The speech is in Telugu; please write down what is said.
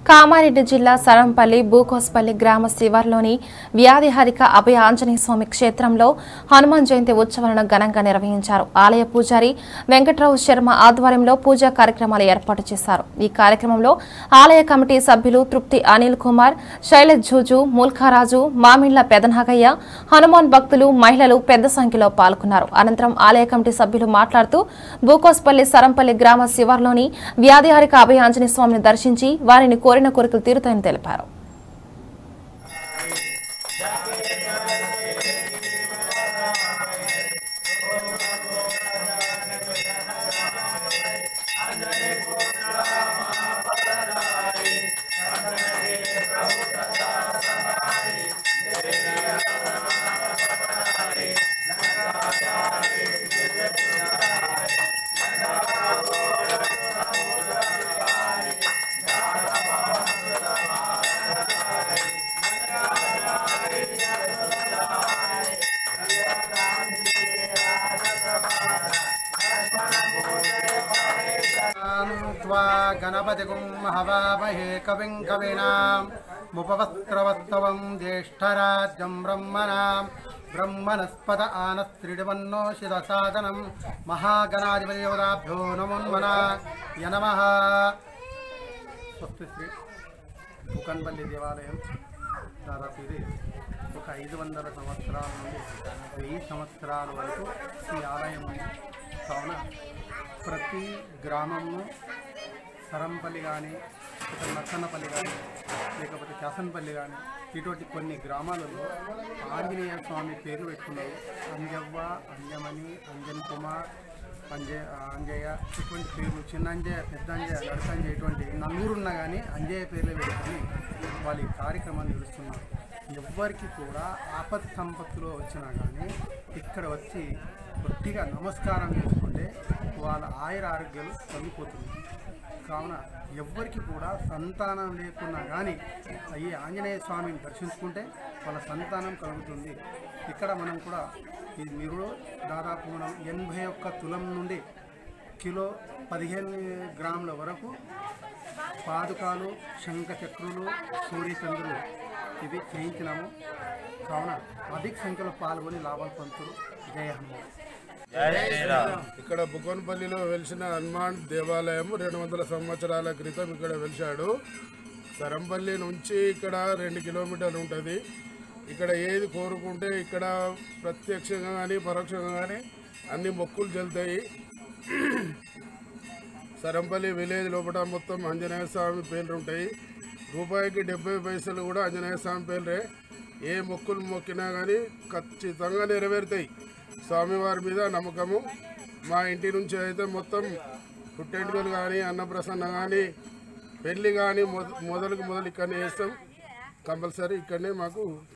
కామారెడ్డి జిల్లా సరంపల్లి బూకోస్పల్లి గ్రామ శివార్లోని వ్యాధిహరిక అభయ ఆంజనేయ స్వామి క్షేత్రంలో హనుమాన్ జయంతి ఉత్సవాలను ఘనంగా నిర్వహించారు ఆలయ పూజారి వెంకట్రావు శర్మ ఆధ్వర్యంలో పూజా కార్యక్రమాలు ఏర్పాటు చేశారు ఈ కార్యక్రమంలో ఆలయ కమిటీ సభ్యులు తృప్తి అనిల్ కుమార్ శైలజ్ జూజు మూల్ఖారాజు మామిళ్ల పెదనాగయ్య హనుమాన్ భక్తులు మహిళలు పెద్ద సంఖ్యలో పాల్గొన్నారు అనంతరం ఆలయ కమిటీ సభ్యులు మాట్లాడుతూ బూకోస్పల్లి సరంపల్లి గ్రామ శివార్లోని వ్యాధిహారిక అభయ ఆంజనేయ స్వామిని దర్శించి వారిని కోరిన కోరికలు తీరుతాయని తెలిపారు त्वा गणपतिगुं हवामहे कविं कवीनाम् मुपवस्त्रवस्तवं ज्येष्ठराज्यं ब्रह्मणां ब्रह्मणस्पद आनस्त्रिडिवन्नो शिरसादनं महागणाधिपतियोदाभ्यो नमोन्मना य नमः స్వస్తి శ్రీ కుకన్పల్లి దేవాలయం దాదాపు ఇది ఒక ఐదు వందల సంవత్సరాల నుండి వెయ్యి సంవత్సరాల వరకు ఈ ఆలయం ఉంది కావున ప్రతి గ్రామంలో సరంపల్లి కానీ ఇక నక్కన్నపల్లి కానీ లేకపోతే శాసనపల్లి కానీ ఇటువంటి కొన్ని గ్రామాలలో ఆంజనేయ స్వామి పేరు పెట్టుకున్నారు అంజవ్వ అంజమణి అంజన్ కుమార్ అంజయ్ అంజయ్య ఇటువంటి పేర్లు చిన్న అంజయ్య పెద్ద అంజయ్య నడక అంజయ్య ఇటువంటి నలుగురు ఉన్నా కానీ అంజయ్య పేర్లే పెట్టుకొని వాళ్ళ ఈ కార్యక్రమాన్ని నడుస్తున్నారు ఎవ్వరికి కూడా ఆపత్ సంపత్తులో వచ్చినా కానీ ఇక్కడ వచ్చి కొద్దిగా నమస్కారం చేసుకుంటే వాళ్ళ ఆయుర ఆరోగ్యాలు తగ్గిపోతుంది కావున ఎవ్వరికి కూడా సంతానం లేకున్నా కానీ ఈ ఆంజనేయ స్వామిని దర్శించుకుంటే వాళ్ళ సంతానం కలుగుతుంది ఇక్కడ మనం కూడా ఈ మీరు దాదాపు మనం ఎనభై ఒక్క తులం నుండి కిలో పదిహేను గ్రాముల వరకు పాదుకాలు శంఖ చక్రులు సూర్యచంద్రులు ఇవి చేయించినాము కావున అధిక సంఖ్యలో పాల్గొని లాభాలు పొందుతారు జయ హనుమాన్ ఇక్కడ బుకోన్పల్లిలో వెలిసిన హనుమాన్ దేవాలయం రెండు వందల సంవత్సరాల క్రితం ఇక్కడ వెలిశాడు సరంపల్లి నుంచి ఇక్కడ రెండు కిలోమీటర్లు ఉంటుంది ఇక్కడ ఏది కోరుకుంటే ఇక్కడ ప్రత్యక్షంగా కానీ పరోక్షంగా కానీ అన్ని మొక్కులు చెల్తాయి సరంపల్లి విలేజ్ లోపల మొత్తం ఆంజనేయ స్వామి పేర్లు ఉంటాయి రూపాయికి డెబ్బై పైసలు కూడా ఆంజనేయ స్వామి పేర్లే ఏ మొక్కులు మొక్కినా కానీ ఖచ్చితంగా నెరవేరుతాయి స్వామివారి మీద నమ్మకము మా ఇంటి నుంచి అయితే మొత్తం పుట్టెంటుకలు కానీ అన్నప్రసన్న కానీ పెళ్ళి కానీ మొద మొదలుకు మొదలు ఇక్కడనే వేస్తాం కంపల్సరీ ఇక్కడనే మాకు